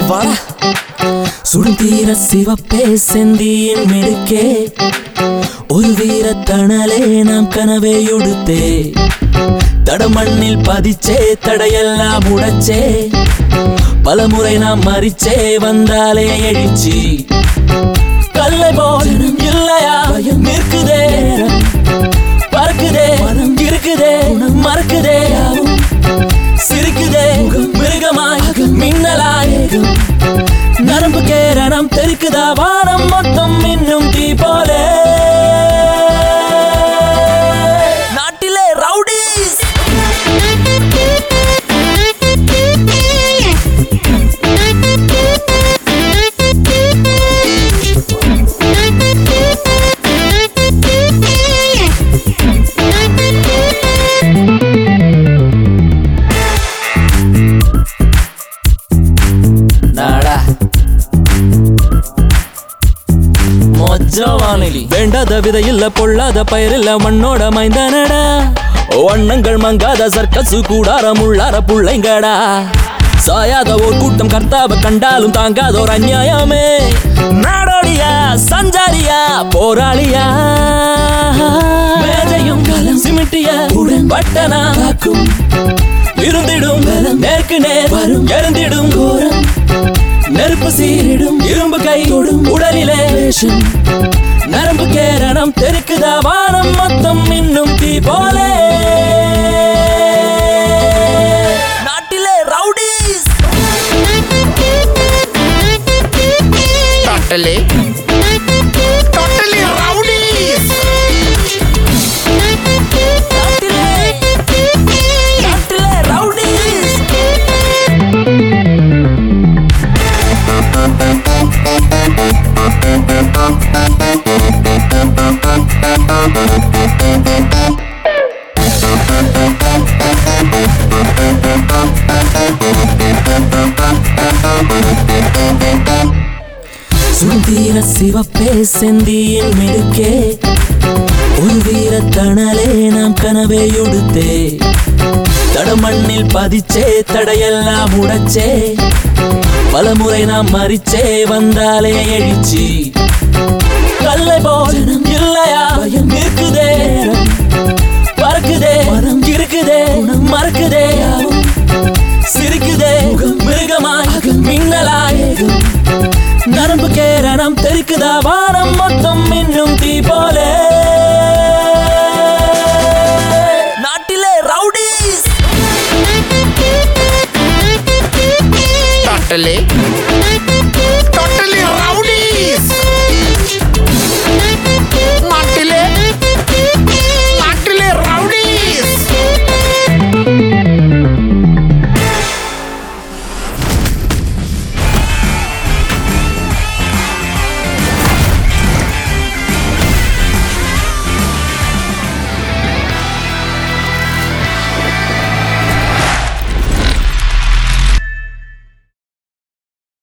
வாடா சுடுதீர சிவப்பே செந்தியின் மிடுக்கே ஒரு வீர தணலே நாம் கனவே உடுத்தே தடமண்ணில் பதிச்சே தடையெல்லாம் உடைச்சே பலமுறை நாம் மறிச்சே வந்தாலே எழுச்சி கல்லை போல் இல்லையா நிற்குதே பறக்குதே இருக்குதே மறக்குதே சிரிக்குதே மிருகமாய் மின்னலாய் நரம்பு கேரணம் தெருக்குதா வானம் மொத்தம் இன்னும் தீ போலே நாட்டிலே ரவுடிஸ் நாடா மொஜா வானிலி வேண்டாத விதை இல்ல பொல்லாத பயிர் இல்ல மண்ணோட மைந்தானடா வண்ணங்கள் மங்காத சர்க்கசு கூடாரம் உள்ளார புள்ளைங்கடா சாயாத ஓர் கூட்டம் கர்த்தாவ கண்டாலும் தாங்காத ஒரு அநியாயமே நாடோடியா சஞ்சாரியா போராளியா மேஜையும் சிமிட்டிய பட்டனா காக்கும் இருந்திடும் நேருக்கு நேர் வரும் எரிந்திடும் கோரம் நெருப்பு சீரிடும் இரும்பு கை தொடும் உடலிலே வேஷம் நரம்பு கேரணம் தெருக்குதா வானம் மொத்தம் இன்னும் தீ போலே நாட்டிலே ரவுடிஸ் Totally. Totally rowdies. நாட்டிலே நாட்டிலே ரவுடிஸ் சுந்தீர சிவப்பே செந்தியின் மிடுக்கே ஒரு வீர தணலே நாம் கனவே உடுத்தே தடமண்ணில் பதிச்சே தடையெல்லாம் உடைச்சே பலமுறை நாம் மறிச்சே வந்தாலே எழுச்சி கல்லை போல் இல்லையா நிற்குதே பறக்குதே இருக்குதே மறக்குதே சிரிக்குதே மிருகமாய் மின்னலாய் நரம்பு கேரணம் தெருக்குதா வானம் மொத்தம் இன்னும் தீ போலே நாட்டிலே ரவுடிஸ் Totally. Totally rowdies.